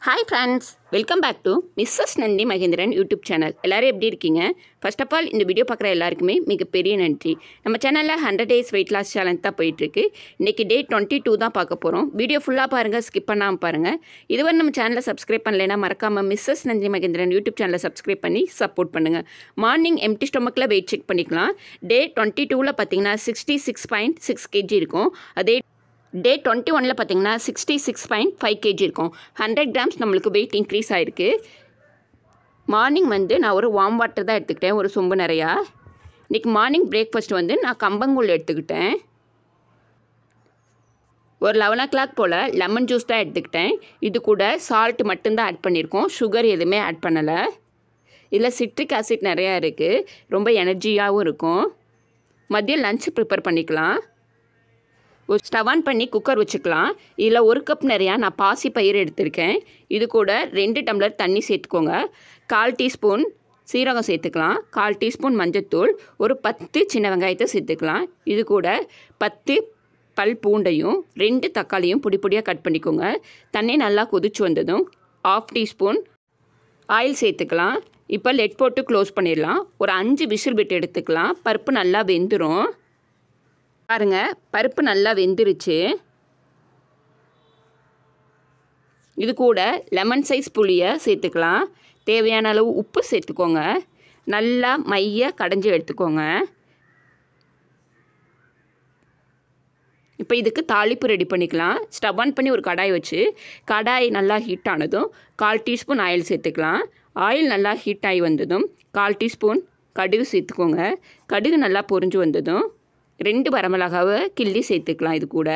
hi friends welcome back to Mrs Nandhi Mahendran YouTube channel எல்லோரும் எப்படி இருக்கீங்க ஃபர்ஸ்ட் ஆஃப் ஆல் இந்த வீடியோ பார்க்குற எல்லாருக்குமே மிகப்பெரிய நன்றி நம்ம சேனலில் hundred days weight loss challenge தான் போயிட்டுருக்கு இன்றைக்கி டே டுவெண்ட்டி டூ தான் பார்க்க போகிறோம் வீடியோ ஃபுல்லாக பாருங்கள் ஸ்கிப் பண்ணாமல் பாருங்கள் இதுவரை நம்ம சேனலை சப்ஸ்கிரைப் பண்ணலைன்னா மறக்காமல் மிஸ்ஸஸ் நந்தி மகேந்திரன் யூடியூப் சேனலை சப்ஸ்கிரைப் பண்ணி சப்போர்ட் பண்ணுங்கள் மார்னிங் எம்டி ஸ்டொமக்கில் வெயிட் செக் பண்ணிக்கலாம் டே டுவெண்ட்டி டூவில் பார்த்தீங்கன்னா sixty six point six KG இருக்கும் அதே டே டுவெண்ட்டி ஒனில் பார்த்தீங்கன்னா sixty six point five KG இருக்கும் ஹண்ட்ரட் கிராம்ஸ் நம்மளுக்கு வெயிட் இன்க்ரீஸ் ஆகிருக்கு மார்னிங் வந்து நான் ஒரு வார்ம் வாட்டர் தான் எடுத்துக்கிட்டேன் ஒரு சொம்பு நிறையா இன்றைக்கி மார்னிங் பிரேக்ஃபாஸ்ட் வந்து நான் கம்பங்கூழ் எடுத்துக்கிட்டேன் ஒரு லெவன் ஓ கிளாக் போல் லெமன் ஜூஸ் தான் எடுத்துக்கிட்டேன் இது கூட சால்ட் மட்டும்தான் ஆட் பண்ணியிருக்கோம் சுகர் எதுவுமே ஆட் பண்ணலை இதில் சிட்ரிக் ஆசிட் நிறையா இருக்குது ரொம்ப எனர்ஜியாகவும் இருக்கும் மதியம் லஞ்ச் ப்ரிப்பேர் பண்ணிக்கலாம் ஒரு ஸ்டவ் ஆன் பண்ணி குக்கர் வச்சுக்கலாம் இதில் ஒரு கப் நிறையா நான் பாசி பயிர் எடுத்திருக்கேன் இது கூட ரெண்டு டம்ளர் தண்ணி சேர்த்துக்கோங்க கால் டீஸ்பூன் சீரகம் சேர்த்துக்கலாம் கால் டீஸ்பூன் மஞ்சத்தூள் ஒரு பத்து சின்ன வெங்காயத்தை சேர்த்துக்கலாம் இது கூட பத்து பல் பூண்டையும் ரெண்டு தக்காளியும் பொடி பொடியாக கட் பண்ணிக்கோங்க தண்ணி நல்லா கொதிச்சு வந்ததும் ஆஃப் டீஸ்பூன் ஆயில் சேர்த்துக்கலாம் இப்போ லெட் போட்டு க்ளோஸ் பண்ணிடலாம் ஒரு அஞ்சு விசில் விட்டு எடுத்துக்கலாம் பருப்பு நல்லா வெந்துடும் பாருங்க பருப்பு நல்லா வெந்துருச்சு இது கூட லெமன் சைஸ் புளியை சேர்த்துக்கலாம் தேவையான அளவு உப்பு சேர்த்துக்கோங்க நல்லா மைய கடைஞ்சி எடுத்துக்கோங்க இப்போ இதுக்கு தாளிப்பு ரெடி பண்ணிக்கலாம் ஸ்டவ் ஆன் பண்ணி ஒரு கடாய் வச்சு கடாய் நல்லா ஹீட் ஆனதும் கால் டீஸ்பூன் ஆயில் சேர்த்துக்கலாம் ஆயில் நல்லா ஹீட் ஆகி வந்ததும் கால் டீஸ்பூன் கடுகு சேர்த்துக்கோங்க கடுகு நல்லா பொரிஞ்சு வந்ததும் ரெண்டு வரமிளகாவை கிள்ளி சேர்த்துக்கலாம் இது கூட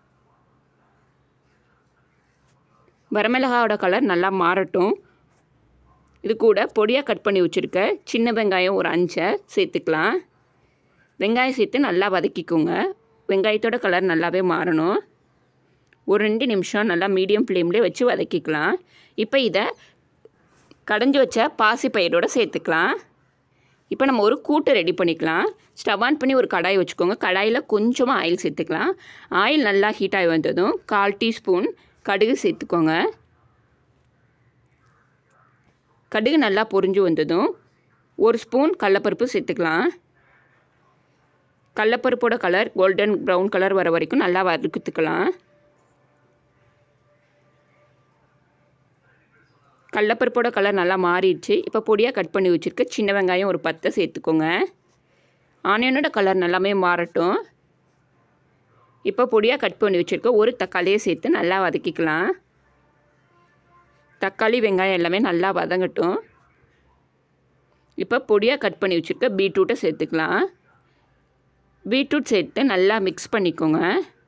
வரமிளகாவோட கலர் நல்லா மாறட்டும் இது கூட பொடியாக கட் பண்ணி வச்சுருக்க சின்ன வெங்காயம் ஒரு அஞ்சை சேர்த்துக்கலாம் வெங்காயம் சேர்த்து நல்லா வதக்கிக்கோங்க வெங்காயத்தோட கலர் நல்லாவே மாறணும் ஒரு ரெண்டு நிமிஷம் நல்லா மீடியம் ஃப்ளேம்லேயே வச்சு வதக்கிக்கலாம் இப்போ இதை கடைஞ்சி வச்ச பாசி பயிரோடு சேர்த்துக்கலாம் இப்போ நம்ம ஒரு கூட்டு ரெடி பண்ணிக்கலாம் ஸ்டவ் ஆன் பண்ணி ஒரு கடாய் வச்சுக்கோங்க கடாயில் கொஞ்சமாக ஆயில் சேர்த்துக்கலாம் ஆயில் நல்லா ஹீட் ஆகி வந்ததும் கால் டீஸ்பூன் கடுகு சேர்த்துக்கோங்க கடுகு நல்லா பொரிஞ்சு வந்ததும் ஒரு ஸ்பூன் கடலப்பருப்பு சேர்த்துக்கலாம் கடலப்பருப்போட கலர் கோல்டன் ப்ரௌன் கலர் வர வரைக்கும் நல்லா வறுத்துக்கலாம் கடலப்பருப்போட கலர் நல்லா மாறிடுச்சு இப்போ பொடியாக கட் பண்ணி வச்சுருக்க சின்ன வெங்காயம் ஒரு பத்தை சேர்த்துக்கோங்க ஆனியனோட கலர் நல்லாமே மாறட்டும் இப்போ பொடியாக கட் பண்ணி வச்சுருக்க ஒரு தக்காளியை சேர்த்து நல்லா வதக்கிக்கலாம் தக்காளி வெங்காயம் எல்லாமே நல்லா வதங்கட்டும் இப்போ பொடியாக கட் பண்ணி வச்சுருக்க பீட்ரூட்டை சேர்த்துக்கலாம் பீட்ரூட் சேர்த்து நல்லா மிக்ஸ் பண்ணிக்கோங்க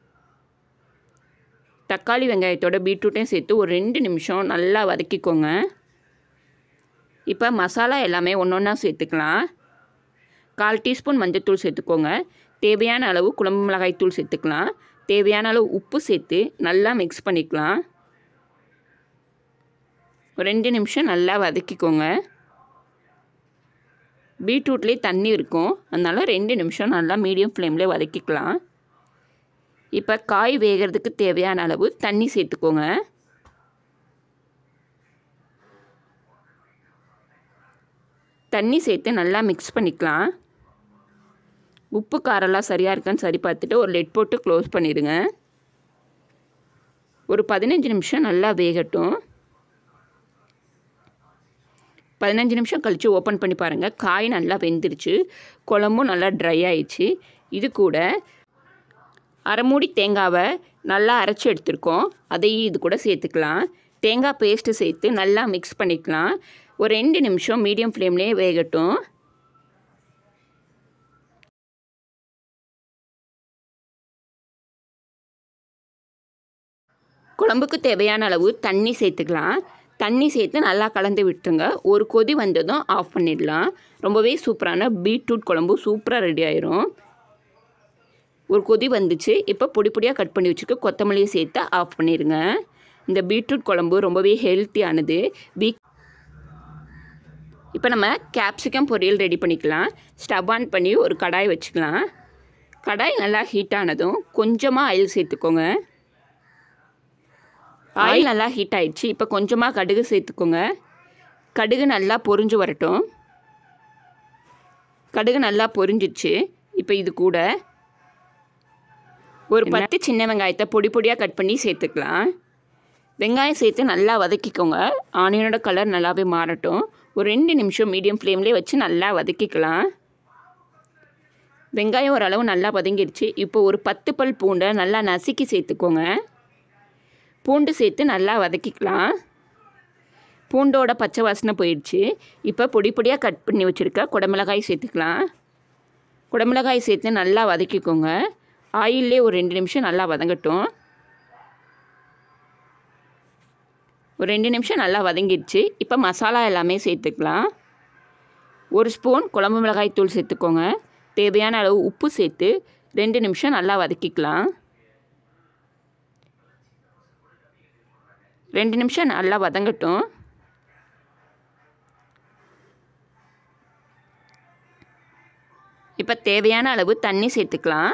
தக்காளி வெங்காயத்தோட பீட்ரூட்டையும் சேர்த்து ஒரு ரெண்டு நிமிஷம் நல்லா வதக்கிக்கோங்க இப்போ மசாலா எல்லாமே ஒன்று ஒன்றா சேர்த்துக்கலாம் கால் டீஸ்பூன் மஞ்சத்தூள் சேர்த்துக்கோங்க தேவையான அளவு குழம்பு மிளகாய் தூள் சேர்த்துக்கலாம் தேவையான அளவு உப்பு சேர்த்து நல்லா மிக்ஸ் பண்ணிக்கலாம் ஒரு ரெண்டு நிமிஷம் நல்லா வதக்கிக்கோங்க பீட்ரூட்லேயே தண்ணி இருக்கும் அதனால் ரெண்டு நிமிஷம் நல்லா மீடியம் ஃப்ளேம்லேயே வதக்கிக்கலாம் இப்போ காய் வேகிறதுக்கு தேவையான அளவு தண்ணி சேர்த்துக்கோங்க தண்ணி சேர்த்து நல்லா மிக்ஸ் பண்ணிக்கலாம் உப்பு காரெல்லாம் சரியாக இருக்கான்னு சரி பார்த்துட்டு ஒரு லெட் போட்டு க்ளோஸ் பண்ணிடுங்க ஒரு பதினஞ்சு நிமிஷம் நல்லா வேகட்டும் பதினஞ்சு நிமிஷம் கழித்து ஓப்பன் பண்ணி பாருங்கள் காய் நல்லா வெந்துருச்சு குழம்பும் நல்லா ட்ரை ஆயிடுச்சு இது கூட அரைமூடி தேங்காவை நல்லா அரைச்சி எடுத்துருக்கோம் அதையும் இது கூட சேர்த்துக்கலாம் தேங்காய் பேஸ்ட்டு சேர்த்து நல்லா மிக்ஸ் பண்ணிக்கலாம் ஒரு ரெண்டு நிமிஷம் மீடியம் ஃப்ளேம்லேயே வேகட்டும் குழம்புக்கு தேவையான அளவு தண்ணி சேர்த்துக்கலாம் தண்ணி சேர்த்து நல்லா கலந்து விட்டுருங்க ஒரு கொதி வந்ததும் ஆஃப் பண்ணிடலாம் ரொம்பவே சூப்பரான பீட்ரூட் குழம்பு சூப்பராக ரெடி ஆயிரும் ஒரு கொதி வந்துச்சு இப்போ பொடி பொடியாக கட் பண்ணி வச்சுக்க கொத்தமல்லியை சேர்த்து ஆஃப் பண்ணிடுங்க இந்த பீட்ரூட் குழம்பு ரொம்பவே ஹெல்த்தியானது வீக் இப்போ நம்ம கேப்சிகம் பொரியல் ரெடி பண்ணிக்கலாம் ஸ்டவ் ஆன் பண்ணி ஒரு கடாய் வச்சுக்கலாம் கடாய் நல்லா ஹீட் ஆனதும் கொஞ்சமாக ஆயில் சேர்த்துக்கோங்க ஆயில் நல்லா ஹீட் ஆயிடுச்சு இப்போ கொஞ்சமாக கடுகு சேர்த்துக்கோங்க கடுகு நல்லா பொரிஞ்சு வரட்டும் கடுகு நல்லா பொரிஞ்சிச்சு இப்போ இது கூட ஒரு பத்து சின்ன வெங்காயத்தை பொடி பொடியாக கட் பண்ணி சேர்த்துக்கலாம் வெங்காயம் சேர்த்து நல்லா வதக்கிக்கோங்க ஆனியனோட கலர் நல்லாவே மாறட்டும் ஒரு ரெண்டு நிமிஷம் மீடியம் ஃப்ளேம்லேயே வச்சு நல்லா வதக்கிக்கலாம் வெங்காயம் ஓரளவு நல்லா வதங்கிடுச்சு இப்போ ஒரு பத்து பல் பூண்டை நல்லா நசுக்கி சேர்த்துக்கோங்க பூண்டு சேர்த்து நல்லா வதக்கிக்கலாம் பூண்டோட பச்சை வாசனை போயிடுச்சு இப்போ பொடி பொடியாக கட் பண்ணி வச்சுருக்க குடமிளகாய் சேர்த்துக்கலாம் குடமிளகாய் சேர்த்து நல்லா வதக்கிக்கோங்க ஆயிலே ஒரு ரெண்டு நிமிஷம் நல்லா வதங்கட்டும் ஒரு ரெண்டு நிமிஷம் நல்லா வதங்கிடுச்சு இப்போ மசாலா எல்லாமே சேர்த்துக்கலாம் ஒரு ஸ்பூன் குழம்பு மிளகாய் தூள் சேர்த்துக்கோங்க தேவையான அளவு உப்பு சேர்த்து ரெண்டு நிமிஷம் நல்லா வதக்கிக்கலாம் ரெண்டு நிமிஷம் நல்லா வதங்கட்டும் இப்போ தேவையான அளவு தண்ணி சேர்த்துக்கலாம்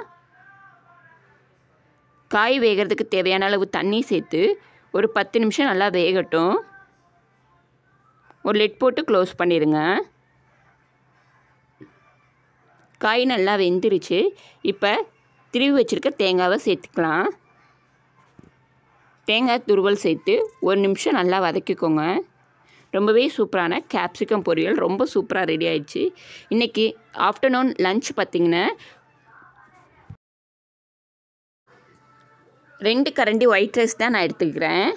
காய் வேகிறதுக்கு தேவையான அளவு தண்ணி சேர்த்து ஒரு பத்து நிமிஷம் நல்லா வேகட்டும் ஒரு லெட் போட்டு க்ளோஸ் பண்ணிடுங்க காய் நல்லா வெந்துருச்சு இப்போ திருவி வச்சுருக்க தேங்காவை சேர்த்துக்கலாம் தேங்காய் துருவல் சேர்த்து ஒரு நிமிஷம் நல்லா வதக்கிக்கோங்க ரொம்பவே சூப்பரான கேப்சிகம் பொரியல் ரொம்ப சூப்பராக ரெடி ஆயிடுச்சு இன்றைக்கி ஆஃப்டர்நூன் லஞ்ச் பார்த்திங்கன்னா ரெண்டு கரண்டி ஒயிட் ரைஸ் தான் நான் எடுத்துக்கிறேன்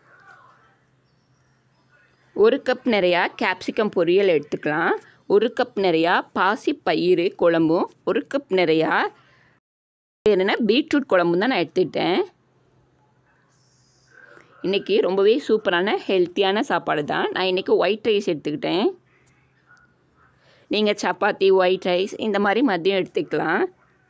ஒரு கப் நிறையா கேப்சிகம் பொரியல் எடுத்துக்கலாம் ஒரு கப் நிறையா பாசி பயிறு குழம்பும் ஒரு கப் நிறையா என்னென்னா பீட்ரூட் குழம்பும் தான் நான் எடுத்துக்கிட்டேன் இன்றைக்கி ரொம்பவே சூப்பரான ஹெல்த்தியான சாப்பாடு தான் நான் இன்றைக்கி ஒயிட் ரைஸ் எடுத்துக்கிட்டேன் நீங்கள் சப்பாத்தி ஒயிட் ரைஸ் இந்த மாதிரி மதியம் எடுத்துக்கலாம்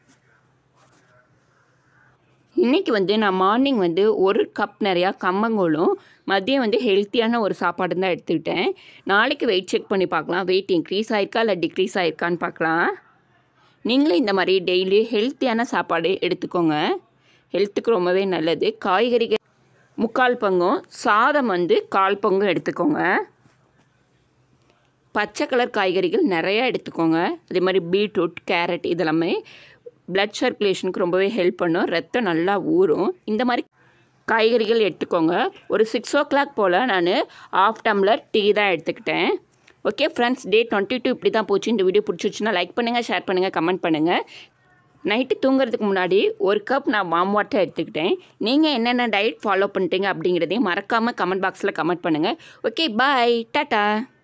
இன்றைக்கி வந்து நான் மார்னிங் வந்து ஒரு கப் நிறையா கம்மங்கூழும் மதியம் வந்து ஹெல்த்தியான ஒரு சாப்பாடு தான் எடுத்துக்கிட்டேன் நாளைக்கு வெயிட் செக் பண்ணி பார்க்கலாம் வெயிட் இன்க்ரீஸ் ஆயிருக்கா இல்லை டிக்ரீஸ் ஆயிருக்கான்னு பார்க்கலாம் நீங்களும் இந்த மாதிரி டெய்லி ஹெல்த்தியான சாப்பாடு எடுத்துக்கோங்க ஹெல்த்துக்கு ரொம்பவே நல்லது காய்கறிகள் முக்கால் பங்கும் சாதம் வந்து கால் பங்கும் எடுத்துக்கோங்க பச்சை கலர் காய்கறிகள் நிறையா எடுத்துக்கோங்க அதே மாதிரி பீட்ரூட் கேரட் இதெல்லாமே பிளட் சர்க்குலேஷனுக்கு ரொம்பவே ஹெல்ப் பண்ணும் ரத்தம் நல்லா ஊறும் இந்த மாதிரி காய்கறிகள் எடுத்துக்கோங்க ஒரு சிக்ஸ் ஓ கிளாக் போல் நான் ஆஃப் டம்ளர் டீ தான் எடுத்துக்கிட்டேன் okay friends day twenty two இப்படி தான் போச்சு இந்த வீடியோ பிடிச்சிருச்சுன்னா லைக் பண்ணுங்கள் ஷேர் பண்ணுங்கள் கமெண்ட் பண்ணுங்கள் நைட்டு தூங்குறதுக்கு முன்னாடி ஒரு கப் நான் வாம் வாட்டர் எடுத்துக்கிட்டேன் நீங்கள் என்னென்ன டயட் ஃபாலோ பண்ணிட்டீங்க அப்படிங்கிறதையும் மறக்காமல் கமெண்ட் பாக்ஸில் கமெண்ட் பண்ணுங்கள் ஓகே பாய் டாட்டா